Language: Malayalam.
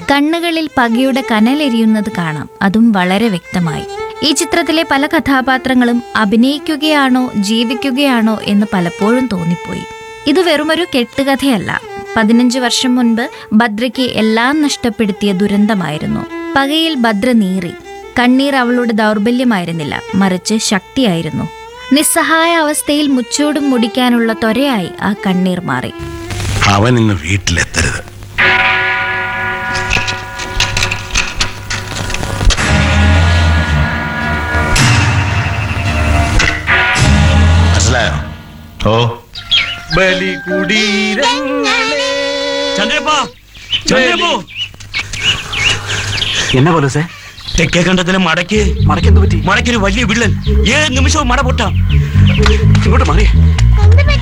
കണ്ണുകളിൽ പകയുടെ കനലെരിയുന്നത് കാണാം അതും വളരെ വ്യക്തമായി ഈ ചിത്രത്തിലെ പല കഥാപാത്രങ്ങളും അഭിനയിക്കുകയാണോ ജീവിക്കുകയാണോ എന്ന് പലപ്പോഴും തോന്നിപ്പോയി ഇത് വെറുമൊരു കെട്ടുകഥയല്ല പതിനഞ്ച് വർഷം മുൻപ് ഭദ്രയ്ക്ക് എല്ലാം നഷ്ടപ്പെടുത്തിയ ദുരന്തമായിരുന്നു പകയിൽ ഭദ്ര നീറി കണ്ണീർ അവളുടെ ദൗർബല്യമായിരുന്നില്ല മറിച്ച് ശക്തിയായിരുന്നു നിസ്സഹായ അവസ്ഥയിൽ മുച്ചൂടും മുടിക്കാനുള്ള ത്വരയായി ആ കണ്ണീർ മാറി അവൻ ഇന്ന് വീട്ടിലെത്തരുത് മനസ്സിലായോ ഓ ചന്ദ്രപ്പാ ചന്ദ്രപ്പോ എന്നാ പോലീസേ തെക്കേ കണ്ടത്തിലെ മടക്ക് മടക്കെന്ത് പറ്റി മടക്കൊരു വലിയ വിള്ളൻ ഏത് നിമിഷവും മട പൊട്ടാം ഇങ്ങോട്ട് മാറിയേ എന്ത്